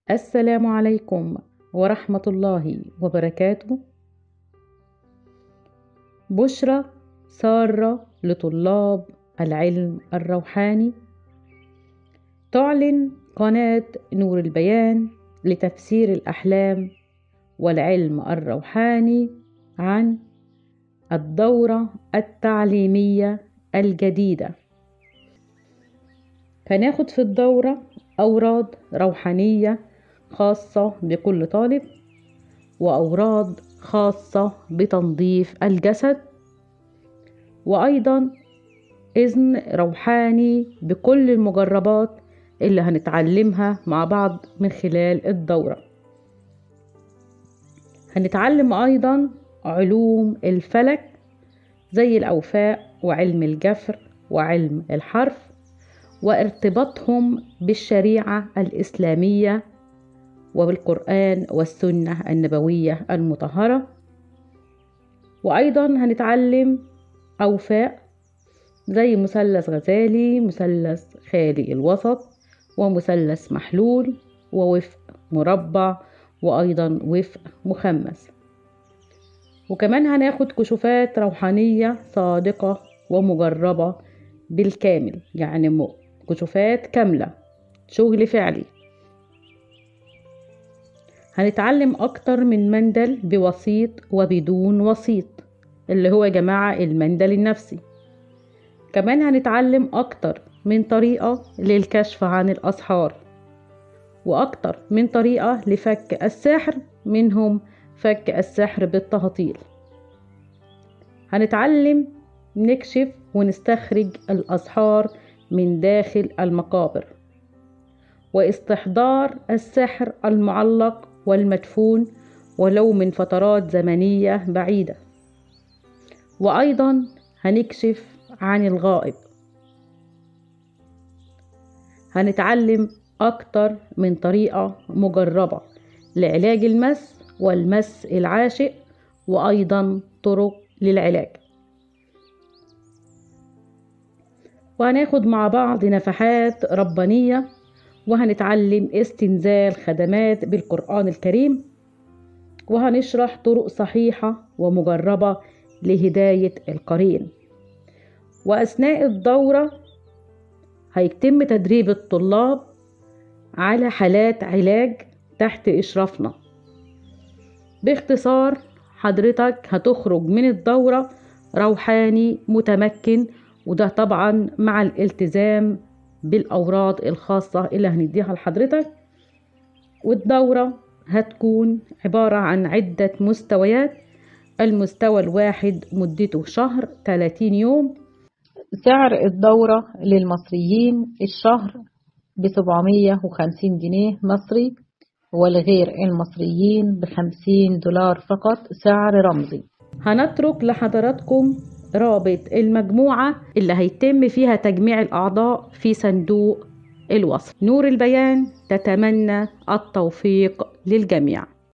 السلام عليكم ورحمة الله وبركاته بشرى سارة لطلاب العلم الروحاني تعلن قناة نور البيان لتفسير الأحلام والعلم الروحاني عن الدورة التعليمية الجديدة هناخد في الدورة أوراد روحانية خاصة بكل طالب وأوراد خاصة بتنظيف الجسد وأيضا إذن روحاني بكل المجربات اللي هنتعلمها مع بعض من خلال الدورة هنتعلم أيضا علوم الفلك زي الأوفاء وعلم الجفر وعلم الحرف وارتباطهم بالشريعة الإسلامية وبالقرآن والسنة النبوية المطهرة وأيضا هنتعلم أوفاء زي مثلث غزالي مثلث خالي الوسط ومثلث محلول ووفق مربع وأيضا وفق مخمس وكمان هناخد كشوفات روحانية صادقة ومجربة بالكامل يعني كشوفات كاملة شغل فعلي هنتعلم أكتر من مندل بوسيط وبدون وسيط اللي هو يا جماعة المندل النفسي كمان هنتعلم أكتر من طريقة للكشف عن الأسحار وأكتر من طريقة لفك السحر منهم فك السحر بالتهطيل هنتعلم نكشف ونستخرج الأسحار من داخل المقابر واستحضار السحر المعلق والمدفون ولو من فترات زمنية بعيدة وأيضا هنكشف عن الغائب هنتعلم أكتر من طريقة مجربة لعلاج المس والمس العاشق وأيضا طرق للعلاج وهناخد مع بعض نفحات ربانية وهنتعلم استنزال خدمات بالقرآن الكريم وهنشرح طرق صحيحة ومجربة لهداية القرين وأثناء الدورة هيتم تدريب الطلاب على حالات علاج تحت إشرافنا باختصار حضرتك هتخرج من الدورة روحاني متمكن وده طبعا مع الالتزام بالأوراد الخاصة اللي هنديها لحضرتك والدورة هتكون عبارة عن عدة مستويات المستوى الواحد مدته شهر 30 يوم سعر الدورة للمصريين الشهر ب 750 جنيه مصري والغير المصريين ب 50 دولار فقط سعر رمزي هنترك لحضراتكم رابط المجموعة اللي هيتم فيها تجميع الأعضاء في صندوق الوصف نور البيان تتمنى التوفيق للجميع